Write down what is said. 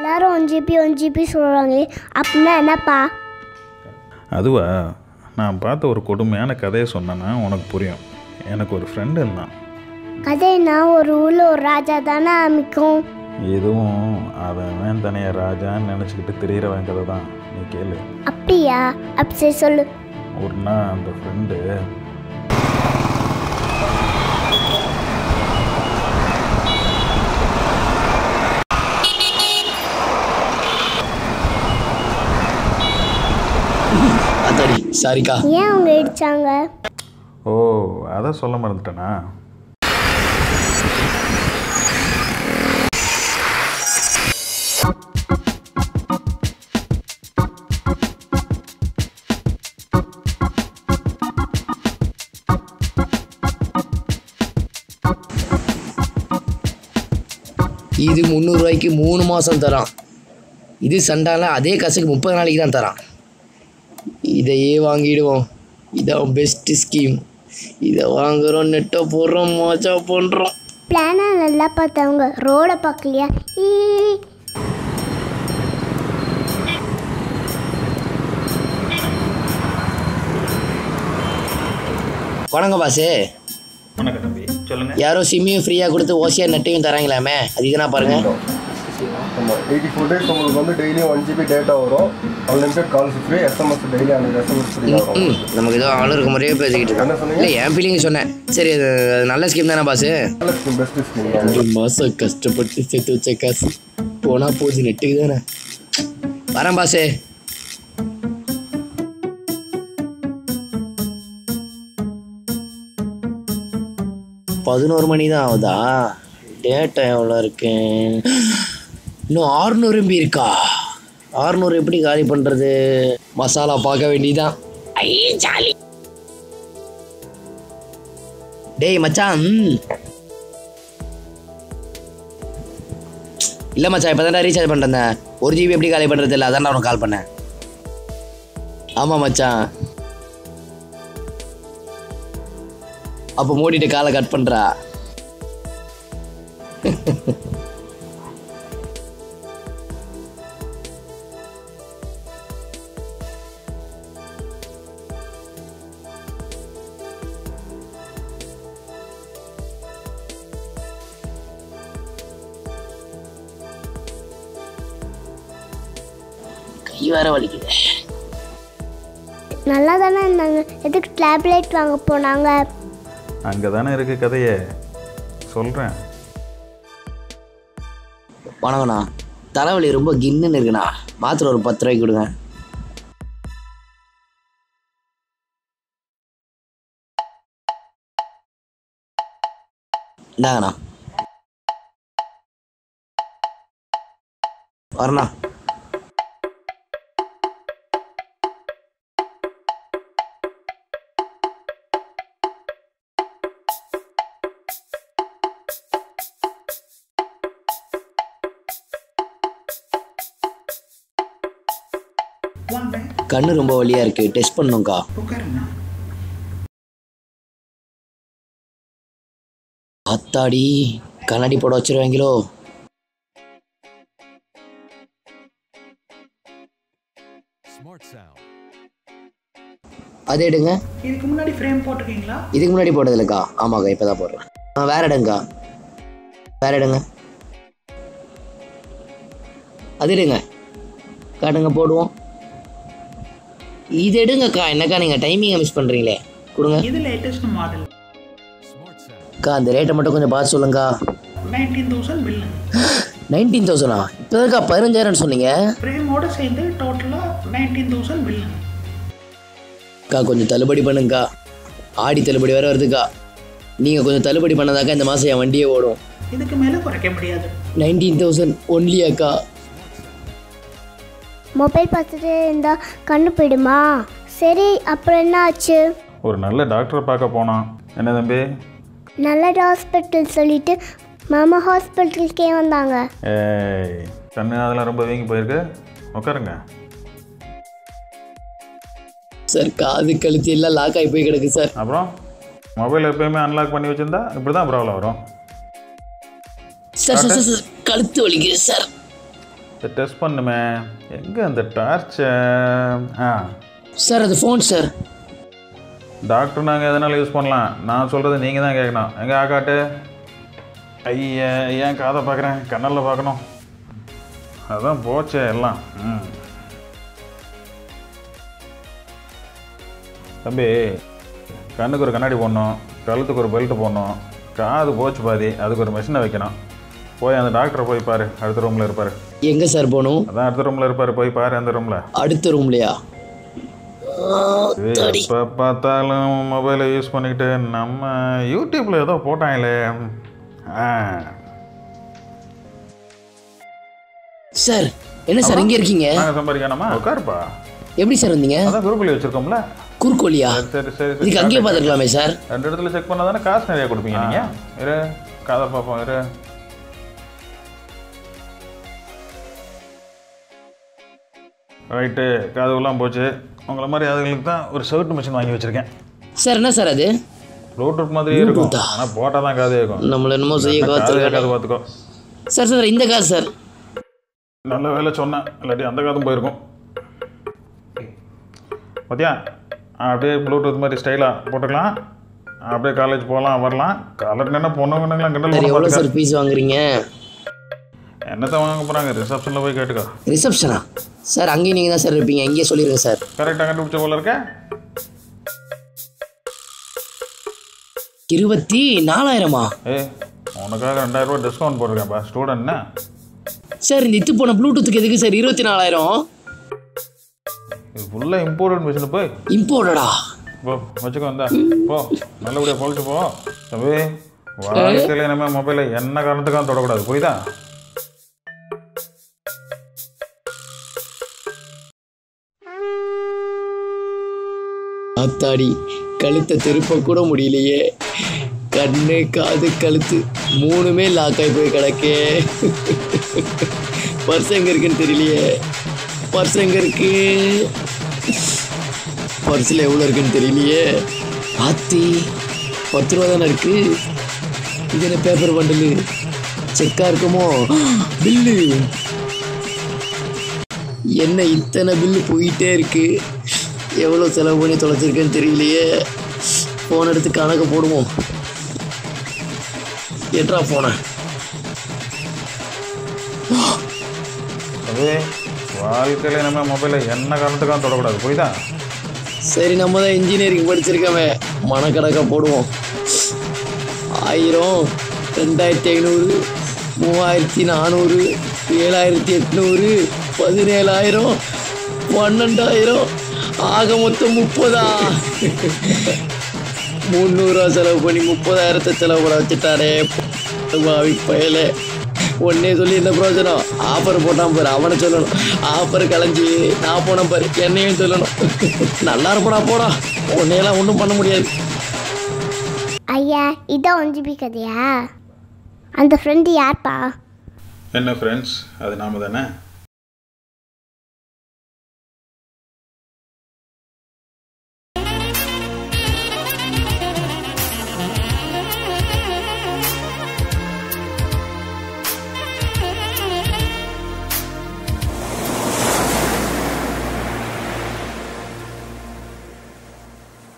எல்லாரும் one GB one GB சொல்கிறாங்களே அப்படின்னா என்னப்பா அதுவா நான் பார்த்த ஒரு கொடுமையான கதையை சொன்னேன்னா உனக்கு புரியும் எனக்கு ஒரு ஃப்ரெண்டு இருந்தான் கதைனா ஒரு ஊரில் ஒரு ராஜா தானே அமைக்கும் இதுவும் அவன் தனியாக ராஜான்னு நினச்சிக்கிட்டு திரியிறவன் கதை தான் நீ கேளு அப்படியா அப்படி சரி சொல்லு ஒரு நாள் அந்த ஃப்ரெண்டு அத்தாடி சாரிக்கா ஏன் அவங்க இடிச்சாங்க ஓ அதை சொல்ல மறந்துட்டேனா இது முந்நூறுரூவாய்க்கு மூணு மாதம் தரான் இது சண்டால அதே காசுக்கு முப்பது நாளைக்கு தான் தரான் இதையே வாங்கிடுவோம் இதான் பெஸ்ட் ஸ்கீம் இதை வாங்குறோம் நெட்டை போடுறோம் மோச்சா பண்ணுறோம் பிளானா நல்லா பார்த்தவங்க ரோடை பார்க்கலையா ஈ வணக்கம் பாசே வணக்கம் தம்பி சொல்லுங்கள் யாரோ சிம்மையும் ஃப்ரீயாக கொடுத்து ஓசியாக நெட்டையும் தராங்களாமே அது இதுனா பாருங்க ஆமாம் எயிட்டி ஃபோர் டேஸ் உங்களுக்கு வந்து டெய்லியும் ஒன் ஜிபி டேட்டா வரும் unlimited calls free SMS daily அந்த எஸ்எம்எஸ் ஃப்ரீ வரும் ம் நமக்கு ஏதோ ஆளு இருக்க மாதிரியே பேசிக்கிட்டு என்ன இருக்கோம் சொன்னீங்க? இல்லை என் ஃபீலிங் சொன்னேன் சரி அது அது நல்ல ஸ்கீம் தானே பாசு நல்ல ஸ்கீம் பெஸ்ட் ஸ்கீம் தான் ஒரு மாதம் கஷ்டப்பட்டு சேர்த்து வச்ச காசு போனால் போகுது நெட்டுக்கு தானே வரேன் பாசே பதினோரு மணி தான் ஆகுதா டேட்டா எவ்வளோ இருக்கு இன்னும் ஆறுநூறு எம்பி இருக்கா ஆறுநூறு எப்படி காலி பண்ணுறது மசாலா பார்க்க வேண்டியதான் ஐ ஜாலி டேய் மச்சான் ம். இல்லை மச்சான் இப்போ தான் ரீசார்ஜ் பண்ணிட்டேன் ஒரு ஜிபி எப்படி காலி பண்ணுறது இல்லை அதான் உனக்கு கால் பண்ணேன் ஆமாம் மச்சான் அப்போ மூடிட்டு காலை கட் பண்ணுறா கை வேற வலிக்குது நல்லா தானே இருந்தாங்க எதுக்கு டேப்லெட் வாங்க போனாங்க அங்கே தானே இருக்குது கதையே சொல்கிறேன் வணக்கண்ணா தலைவலி ரொம்ப கின்னுன்னு இருக்குண்ணா மாத்திரை ஒரு பத்து ரூபாய்க்கு கொடுங்க இந்தாங்கண்ணா வரண்ணா கண்ணு ரொம்ப வலியா இருக்கு டெஸ்ட் பண்ணுங்கக்கா அத்தாடி கண்ணாடி போட வச்சிருவாங்களோ அது எடுங்க இதுக்கு முன்னாடி ஃப்ரேம் போட்டிருக்கீங்களா இதுக்கு முன்னாடி போட்டது இல்லைக்கா ஆமாக்கா இப்போ தான் போடுறேன் ஆ வேற எடுங்கக்கா வேற எடுங்க அது எடுங்க காட்டுங்க போடுவோம் இது எடுங்கக்கா என்னக்கா நீங்கள் டைமிங்கை மிஸ் பண்ணுறீங்களே கொடுங்க இது லேட்டஸ்ட் மாடல் அக்கா அந்த ரேட்டை மட்டும் கொஞ்சம் பார்த்து சொல்லுங்கக்கா நைன்டீன் தௌசண்ட் பில்லு நைன்டீன் தௌசண்டா இப்போதாக்கா பதினஞ்சாயிரம்னு சொன்னீங்க ஃப்ரேமோட சேர்ந்து டோட்டலாக நைன்டீன் தௌசண்ட் பில்லு அக்கா கொஞ்சம் தள்ளுபடி பண்ணுங்கக்கா ஆடி தள்ளுபடி வேற வருதுக்கா நீங்கள் கொஞ்சம் தள்ளுபடி பண்ணதாக்கா இந்த மாதம் என் வண்டியே ஓடும் இதுக்கு மேலே குறைக்க முடியாது நைன்டீன் தௌசண்ட் ஒன்லி அக்கா மொபைல் பார்த்துட்டு இருந்தால் கண்ணு போயிடுமா சரி அப்புறம் என்ன ஆச்சு ஒரு நல்ல டாக்டரை பார்க்க போனான் என்ன தம்பி நல்ல ஹாஸ்பிட்டல் சொல்லிட்டு மாமா ஹாஸ்பிட்டலுக்கே வந்தாங்க ஏய் கண்ணு அதெல்லாம் ரொம்ப வீங்கி போயிருக்கு உட்காருங்க சார் காது கழுத்து எல்லாம் லாக் ஆகி போய் கிடக்கு சார் அப்புறம் மொபைல் எப்பயுமே அன்லாக் பண்ணி வச்சுருந்தா இப்படி தான் ப்ராப்ளம் வரும் சார் சார் சார், சார் கழுத்து வலிக்குது சார் இதை டெஸ்ட் பண்ணுமே எங்கே அந்த டார்ச்சை ஆ சார் அது ஃபோன் சார் டாக்டர் நாங்கள் எதனால யூஸ் பண்ணலாம் நான் சொல்கிறது நீங்கள் தான் கேட்கணும் எங்கே ஆக்காட்டு ஐயா ஏன் காதை பார்க்குறேன் கண்ணலில் பார்க்கணும் அதான் போச்சே எல்லாம் ம் தம்பி கண்ணுக்கு ஒரு கண்ணாடி போடணும் கழுத்துக்கு ஒரு பெல்ட் போடணும் காது போச்சு பாதி அதுக்கு ஒரு மிஷினை வைக்கணும் போய் அந்த டாக்டரை போய் பாரு அடுத்த ரூமில் இருப்பார் எங்கே சார் போகணும் அதான் அடுத்த ரூமில் இருப்பார் போய் பாரு அந்த ரூமில் அடுத்த ரூம்லையா எப்போ பார்த்தாலும் மொபைலை யூஸ் பண்ணிக்கிட்டு நம்ம யூடியூப்பில் ஏதோ போட்டாங்களே ஆ சார் என்ன சார் இங்கே இருக்கீங்க நாங்கள் சம்பாதிக்கணுமா உட்காருப்பா எப்படி சார் வந்தீங்க அதான் குரூப்பில் வச்சுருக்கோம்ல குறுக்கோலியா சரி சரி சரி இதுக்கு அங்கேயே பார்த்துருக்கலாமே சார் ரெண்டு இடத்துல செக் பண்ணால் தானே காசு நிறையா கொடுப்பீங்க நீங்கள் இரு காதை பார்ப்போம் இரு ரைட்டு காதுவெல்லாம் போச்சு உங்களை மாதிரி அதுகளுக்கு தான் ஒரு ஷர்ட் மிஷின் வாங்கி வச்சுருக்கேன் சார் என்ன சார் அது ப்ளூடூத் மாதிரி இருக்கும் ஆனால் போட்டால் தான் காது கேட்கும் நம்மள என்னமோ செய்ய காது காத்து கேட்காது பார்த்துக்கோ சார் சார் இந்த காசு சார் நல்ல வேலை சொன்னேன் இல்லாட்டி அந்த காதும் போயிருக்கும் பார்த்தியா அப்படியே ப்ளூடூத் மாதிரி ஸ்டைலாக போட்டுக்கலாம் அப்படியே காலேஜ் போகலாம் வரலாம் காலேஜ் என்ன பொண்ணுங்கலாம் கிண்டல் சார் பண்ண எவ்வளோ பார்த்துக்க. சார் ஃபீஸ் வாங்குறீங்க என்னத்தை வாங்க போகிறாங்க ரிசப்ஷனில் போய் கேட்டுக்கோ ரிசப்ஷனா சார் அங்கேயும் நீங்கள் தான் சார் இருப்பீங்க இங்கேயே சொல்லிடுங்க சார் கரெக்டாக கண்டுபிடிச்ச போல இருக்க இருபத்தி நாலாயிரமா ஏய் உனக்காக ரெண்டாயிரம் ரூபாய் டிஸ்கவுண்ட் போட்டிருக்கேன்ப்பா ஸ்டூடெண்ட்னா சார் இந்த இத்து போன ப்ளூடூத்துக்கு எதுக்கு சார் இருபத்தி நாலாயிரம் இது ஃபுல்லாக இம்போர்ட்டட் மிஷின் போய் இம்போர்ட்டடா போ வச்சுக்கோ வந்தா போ நல்லபடியாக பொழிச்சு போ தம்பி வாழ்க்கையில் இனிமேல் மொபைலை என்ன காரணத்துக்காக தொடக்கூடாது புரியுதா ஆத்தாடி கழுத்தை திருப்ப கூட முடியலையே கண்ணு காது கழுத்து மூணுமே லாக் ஆகி போய் கிடக்கே பர்ஸ் எங்க இருக்குன்னு தெரியலையே பர்ஸ் எங்க இருக்கு பர்ஸில் எவ்வளோ இருக்குன்னு தெரியலையே ஆத்தி பத்து ரூபா தானே இருக்கு இது என்ன பேப்பர் பண்டலு செக்கா இருக்குமோ பில்லு என்ன இத்தனை பில்லு போயிட்டே இருக்கு எவ்வளோ செலவு பண்ணி தொலைச்சிருக்கேன்னு தெரியலையே ஃபோன் எடுத்து கணக்கு போடுவோம் எட்ரா போன தம்பி வாழ்க்கையில் இனிமேல் மொபைலை என்ன காரணத்துக்காக தொடக்கூடாது புரியுதா சரி நம்ம தான் இன்ஜினியரிங் படிச்சிருக்கோமே மனக்கணக்கா போடுவோம் ஆயிரம் ரெண்டாயிரத்தி ஐநூறு மூவாயிரத்தி நானூறு ஏழாயிரத்தி எட்நூறு பதினேழாயிரம் பன்னெண்டாயிரம் ஆக மொத்தம் முப்பதா முந்நூறுரூவா செலவு பண்ணி முப்பதாயிரத்தை செலவு பண்ண வச்சுட்டாரே பாவி பயலே ஒன்னே சொல்லி என்ன பிரயோஜனம் ஆஃபர் போட்டான் பாரு அவனை சொல்லணும் ஆஃபர் கலைஞ்சி நான் போனேன் பாரு என்னையும் சொல்லணும் நல்லா இருப்படா போடா உன்னையெல்லாம் ஒன்றும் பண்ண முடியாது ஐயா இதான் ஒன் ஜிபி கதையா அந்த ஃப்ரெண்டு யார்ப்பா என்ன ஃப்ரெண்ட்ஸ் அது நாம தானே